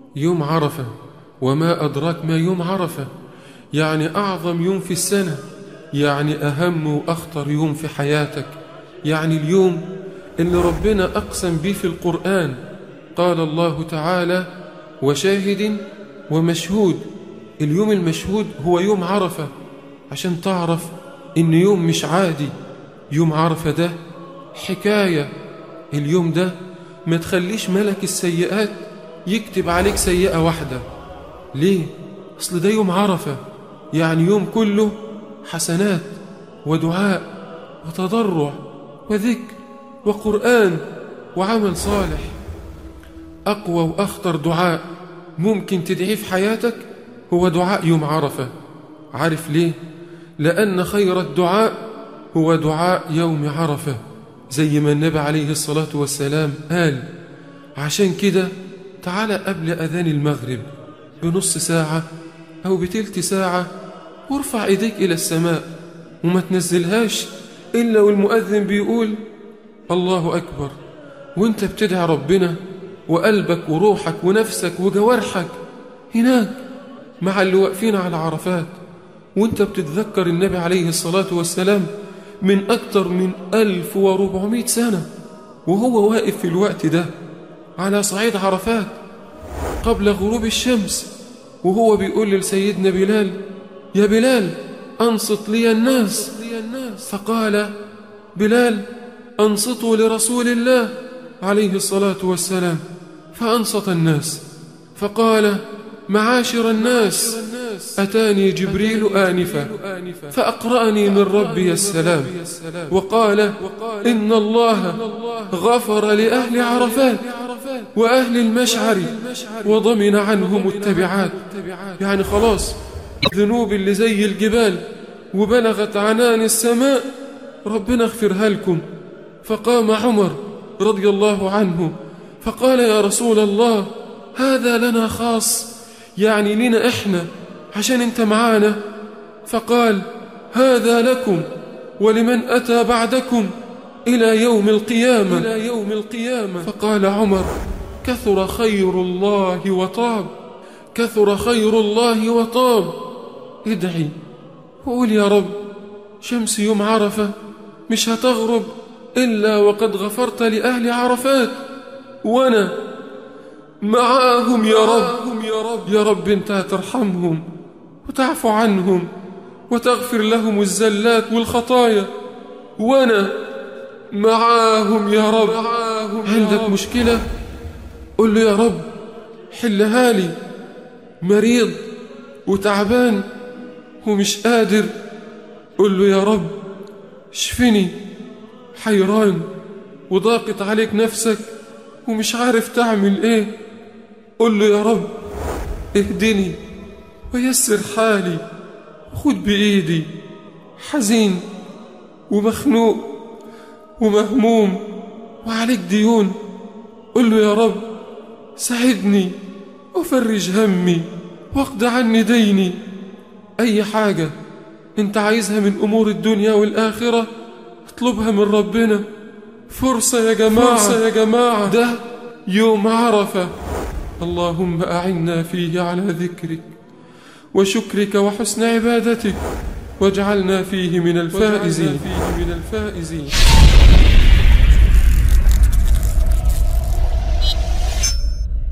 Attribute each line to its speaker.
Speaker 1: يوم عرفة وما أدراك ما يوم عرفة يعني أعظم يوم في السنة يعني أهم وأخطر يوم في حياتك يعني اليوم اللي ربنا أقسم به في القرآن قال الله تعالى وشاهد ومشهود اليوم المشهود هو يوم عرفة عشان تعرف إن يوم مش عادي يوم عرفة ده حكاية اليوم ده ما تخليش ملك السيئات يكتب عليك سيئة واحدة ليه؟ أصل ده يوم عرفة يعني يوم كله حسنات ودعاء وتضرع وذكر وقرآن وعمل صالح أقوى وأخطر دعاء ممكن تدعيه في حياتك هو دعاء يوم عرفة عارف ليه؟ لأن خير الدعاء هو دعاء يوم عرفة زي ما النبي عليه الصلاة والسلام قال عشان كده تعالى قبل أذان المغرب بنص ساعة أو بتلت ساعة وارفع إيديك إلى السماء وما تنزلهاش إلا والمؤذن بيقول الله أكبر وانت بتدعي ربنا وقلبك وروحك ونفسك وجوارحك هناك مع اللي واقفين على عرفات وانت بتتذكر النبي عليه الصلاة والسلام من أكتر من ألف وربعمائة سنة وهو واقف في الوقت ده على صعيد عرفات قبل غروب الشمس وهو بيقول لسيدنا بلال يا بلال أنصت لي الناس فقال بلال أنصتوا لرسول الله عليه الصلاة والسلام فأنصت الناس فقال معاشر الناس أتاني جبريل آنفا فأقرأني من ربي السلام وقال إن الله غفر لأهل عرفات وأهل المشعر وضمن عنهم التبعات يعني خلاص ذنوب اللي زي الجبال وبلغت عنان السماء ربنا اغفرها لكم فقام عمر رضي الله عنه فقال يا رسول الله هذا لنا خاص يعني لنا إحنا عشان انت معانا فقال هذا لكم ولمن أتى بعدكم إلى يوم القيامة إلى يوم القيامة فقال عمر كثر خير الله وطاب كثر خير الله وطاب ادعي وقول يا رب شمس يوم عرفة مش هتغرب إلا وقد غفرت لأهل عرفات وأنا معاهم يا رب يا رب يا رب أنت هترحمهم وتعفو عنهم وتغفر لهم الزلات والخطايا وأنا معاهم يا رب عندك مشكلة قل له يا رب حلها لي مريض وتعبان ومش قادر قل له يا رب اشفني حيران وضاقت عليك نفسك ومش عارف تعمل ايه قل له يا رب اهدني ويسر حالي خد بإيدي حزين ومخنوق ومهموم وعليك ديون قل له يا رب ساعدني وفرج همي واقض عني ديني أي حاجة انت عايزها من أمور الدنيا والآخرة اطلبها من ربنا فرصة يا جماعة فرصة يا جماعة ده يوم عرفة اللهم أعنا فيه على ذكرك وشكرك وحسن عبادتك واجعلنا فيه من الفائزين فيه من الفائزين